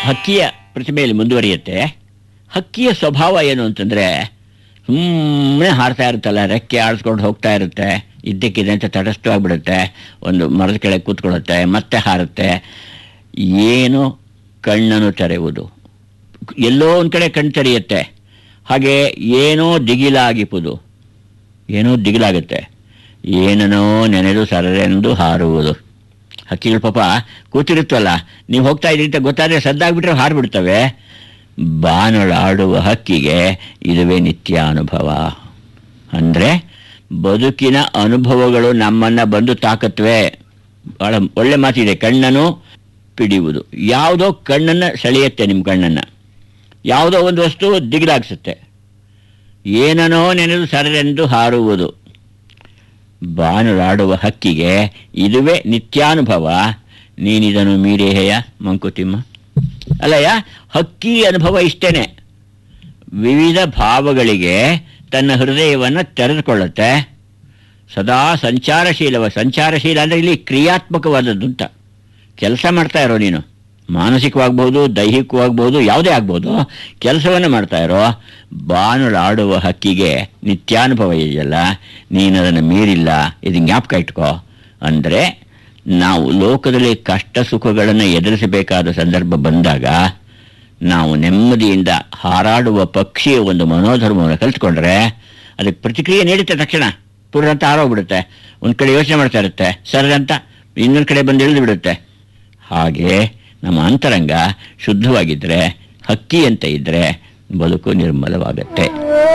ಹಕ್ಕಿಯ ಪ್ರತಿಮೆಯಲ್ಲಿ ಮುಂದುವರಿಯುತ್ತೆ ಹಕ್ಕಿಯ ಸ್ವಭಾವ ಏನು ಅಂತಂದರೆ ಸುಮ್ಮನೆ ಹಾರ್ತಾ ಇರುತ್ತಲ್ಲ ರೆಕ್ಕೆ ಆಡಿಸ್ಕೊಂಡು ಹೋಗ್ತಾ ಇರುತ್ತೆ ಇದ್ದಕ್ಕಿದ್ದಂತೆ ತಟಸ್ಥವಾಗಿಬಿಡುತ್ತೆ ಒಂದು ಮರದ ಕೆಳಗೆ ಕೂತ್ಕೊಳ್ಳುತ್ತೆ ಮತ್ತೆ ಹಾರುತ್ತೆ ಏನು ಕಣ್ಣನ್ನು ತೆರೆಯುವುದು ಎಲ್ಲೋ ಒಂದು ಕಡೆ ಕಣ್ಣು ತೆರೆಯುತ್ತೆ ಹಾಗೆ ಏನೋ ದಿಗಿಲಾಗಿಪುದು ಏನೋ ದಿಗಿಲಾಗುತ್ತೆ ಏನನೋ ನೆನೆದು ಸರರೆಂದು ಹಾರುವುದು ಹಕ್ಕಿಗಳು ಪಾಪ ಕೂತಿರುತ್ತಲ್ಲ ನೀವು ಹೋಗ್ತಾ ಇದ್ದೀರಿ ಅಂತ ಗೊತ್ತಾದರೆ ಸದ್ದಾಗ್ಬಿಟ್ರೆ ಹಾರ್ಬಿಡ್ತವೆ ಬಾನಳಾಡುವ ಹಕ್ಕಿಗೆ ಇದುವೇ ನಿತ್ಯ ಅನುಭವ ಅಂದರೆ ಬದುಕಿನ ಅನುಭವಗಳು ನಮ್ಮನ್ನು ಬಂದು ತಾಕತ್ವೆ ಭಾಳ ಒಳ್ಳೆ ಮಾತಿದೆ ಕಣ್ಣನ್ನು ಪಿಡಿಯುವುದು ಯಾವುದೋ ಕಣ್ಣನ್ನು ಸೆಳೆಯುತ್ತೆ ನಿಮ್ಮ ಕಣ್ಣನ್ನು ಯಾವುದೋ ಒಂದು ವಸ್ತು ದಿಗಿಲಾಗಿಸುತ್ತೆ ಏನನೋ ನೆನೆದು ಸರರೆಂದು ಹಾರುವುದು ಬಾನುಲಾಡುವ ಹಕ್ಕಿಗೆ ಇದುವೇ ನಿತ್ಯಾನುಭವ ನೀನಿದನು ಮೀರೇಹೆಯ ಮಂಕುತಿಮ್ಮ ಅಲ್ಲಯ್ಯ ಹಕ್ಕಿ ಅನುಭವ ಇಷ್ಟೇನೆ ವಿವಿಧ ಭಾವಗಳಿಗೆ ತನ್ನ ಹೃದಯವನ್ನು ತೆರೆದುಕೊಳ್ಳುತ್ತೆ ಸದಾ ಸಂಚಾರಶೀಲವ ಸಂಚಾರಶೀಲ ಅಂದರೆ ಇಲ್ಲಿ ಕ್ರಿಯಾತ್ಮಕವಾದದ್ದು ಅಂತ ಕೆಲಸ ಮಾಡ್ತಾ ಇರೋ ನೀನು ಮಾನಸಿಕವಾಗ್ಬೋದು ದೈಹಿಕವಾಗ್ಬೋದು ಯಾವುದೇ ಆಗ್ಬೋದು ಕೆಲಸವನ್ನು ಮಾಡ್ತಾ ಇರೋ ಬಾನುಲಾಡುವ ಹಕ್ಕಿಗೆ ನಿತ್ಯಾನುಭವ ಇದೆಯಲ್ಲ ನೀನು ಅದನ್ನು ಮೀರಿಲ್ಲ ಇದು ಜ್ಞಾಪಕ ಇಟ್ಕೋ ಅಂದರೆ ನಾವು ಲೋಕದಲ್ಲಿ ಕಷ್ಟ ಸುಖಗಳನ್ನು ಎದುರಿಸಬೇಕಾದ ಸಂದರ್ಭ ಬಂದಾಗ ನಾವು ನೆಮ್ಮದಿಯಿಂದ ಹಾರಾಡುವ ಪಕ್ಷಿಯ ಒಂದು ಮನೋಧರ್ಮವನ್ನು ಕಲಿತ್ಕೊಂಡ್ರೆ ಅದಕ್ಕೆ ಪ್ರತಿಕ್ರಿಯೆ ನೀಡುತ್ತೆ ತಕ್ಷಣ ಪುರಂತ ಹಾರೋಗ್ಬಿಡುತ್ತೆ ಒಂದು ಕಡೆ ಯೋಚನೆ ಮಾಡ್ತಾ ಇರುತ್ತೆ ಸರದಂತ ಇನ್ನೊಂದು ಕಡೆ ಬಂದು ಇಳಿದು ಬಿಡುತ್ತೆ ಹಾಗೆ ನಮ್ಮ ಅಂತರಂಗ ಶುದ್ಧವಾಗಿದ್ದರೆ ಹಕ್ಕಿ ಅಂತ ಇದ್ದರೆ ಬದುಕು ನಿರ್ಮಲವಾಗುತ್ತೆ